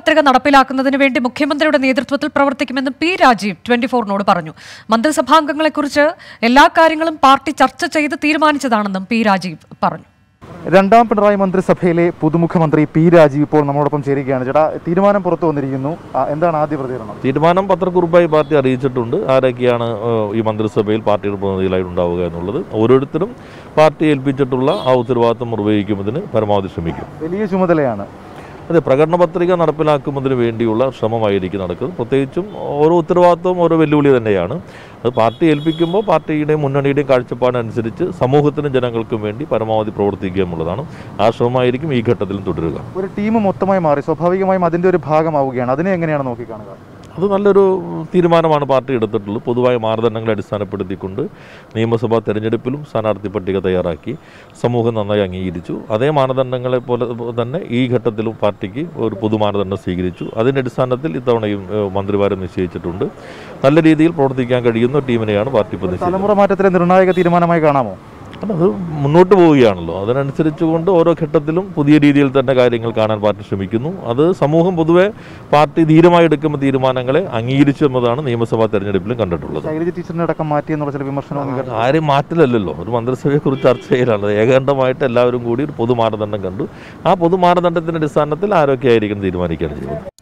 പത്രിക നടപ്പിലാക്കുന്നതിന് വേണ്ടി മുഖ്യമന്ത്രിയുടെ നേതൃത്വത്തിൽ പ്രവർത്തിക്കുമെന്നും പി രാജീവ് ട്വന്റി ഫോറിനോട് പറഞ്ഞു മന്ത്രിസഭാംഗങ്ങളെക്കുറിച്ച് എല്ലാ കാര്യങ്ങളും പാർട്ടി ചർച്ച ചെയ്ത് തീരുമാനിച്ചതാണെന്നും പി രാജീവ് പറഞ്ഞു രണ്ടാം പിണറായി മന്ത്രിസഭയിലെ പുതുമുഖമന്ത്രി പി രാജീവ് ഇപ്പോൾ നമ്മളോടൊപ്പം ചേരുകയാണ് ചേട്ടാ തീരുമാനം പുറത്തു വന്നിരിക്കുന്നു ആ, എന്താണ് ആദ്യ പ്രതികരണം തീരുമാനം പത്രക്കുറിപ്പായി പാർട്ടി അറിയിച്ചിട്ടുണ്ട് ആരൊക്കെയാണ് ഏഹ്, ഈ മന്ത്രിസഭയിൽ പാർട്ടിയുടെ പ്രതിനിധികളായി ഉണ്ടാവുക എന്നുള്ളത് ഓരോരുത്തരും പാർട്ടി ഏൽപ്പിച്ചിട്ടുള്ള ആ ഉത്തരവാദിത്വം നിർവഹിക്കുന്നതിന് പരമാവധി ശ്രമിക്കും വലിയ ചുമതലയാണ് അതെ പ്രകടന പത്രിക നടപ്പിലാക്കുന്നതിന് വേണ്ടിയുള്ള ശ്രമമായിരിക്കും നടക്കുന്നത് പ്രത്യേകിച്ചും ഓരോ ഉത്തരവാദിത്വവും ഓരോ വെല്ലുവിളി തന്നെയാണ് അത് പാർട്ടി ഏൽപ്പിക്കുമ്പോൾ പാർട്ടിയുടെയും മുന്നണിയുടെയും കാഴ്ചപ്പാടനുസരിച്ച് സമൂഹത്തിനും ജനങ്ങൾക്കും വേണ്ടി പരമാവധി പ്രവർത്തിക്കുക എന്നുള്ളതാണ് ആ ശ്രമമായിരിക്കും ഈ ഘട്ടത്തിലും തുടരുക ഒരു ടീം മൊത്തമായി മാറി സ്വാഭാവികമായും അതിന്റെ ഒരു ഭാഗമാവുകയാണ് അതിനെ എങ്ങനെയാണ് നോക്കിക്കാണുക അത് നല്ലൊരു തീരുമാനമാണ് പാർട്ടി എടുത്തിട്ടുള്ളത് പൊതുവായ മാനദണ്ഡങ്ങളെ അടിസ്ഥാനപ്പെടുത്തിക്കൊണ്ട് നിയമസഭാ തെരഞ്ഞെടുപ്പിലും സ്ഥാനാർത്ഥി പട്ടിക തയ്യാറാക്കി സമൂഹം നന്നായി അംഗീകരിച്ചു അതേ മാനദണ്ഡങ്ങളെ പോലെ തന്നെ ഈ ഘട്ടത്തിലും പാർട്ടിക്ക് ഒരു പൊതു മാനദണ്ഡം സ്വീകരിച്ചു അതിൻ്റെ അടിസ്ഥാനത്തിൽ ഇത്തവണയും ഏഹ്, മന്ത്രിമാരെ നിശ്ചയിച്ചിട്ടുണ്ട് നല്ല രീതിയിൽ പ്രവർത്തിക്കാൻ കഴിയുന്ന ടീമിനെയാണ് പാർട്ടി പ്രതിനിധീകരിക്കുന്നത് തലമുറ മാറ്റത്തിലെ നിർണായക തീരുമാനമായി കാണാമോ കാരണം അത് മുന്നോട്ട് പോവുകയാണല്ലോ അതിനനുസരിച്ചുകൊണ്ട് ഓരോ ഘട്ടത്തിലും പുതിയ രീതിയിൽ തന്നെ കാര്യങ്ങൾ കാണാൻ പാർട്ടി ശ്രമിക്കുന്നു അത് സമൂഹം പൊതുവെ പാർട്ടി ധീരമായി എടുക്കുന്ന തീരുമാനങ്ങളെ അംഗീകരിച്ചു എന്നതാണ് നിയമസഭാ തെരഞ്ഞെടുപ്പിലും കണ്ടിട്ടുള്ളത് ശൈലജ ടീച്ചറിനെ അടക്കം മാറ്റി എന്നുള്ള ചില വിമർശനവും ഉയർന്നു. ആരും മാറ്റില്ലല്ലോ ഒരു മന്ത്രിസഭയെക്കുറിച്ച് ചർച്ച ചെയ്യലാണ് ഏകാന്തമായിട്ട് എല്ലാവരും കൂടി ഒരു പൊതു മാനദണ്ഡം കണ്ടു ആ പൊതു മാനദണ്ഡത്തിന്റെ അടിസ്ഥാനത്തിൽ ആരൊക്കെയായിരിക്കും തീരുമാനിക്കുകയാണ് ചെയ്യുന്നത്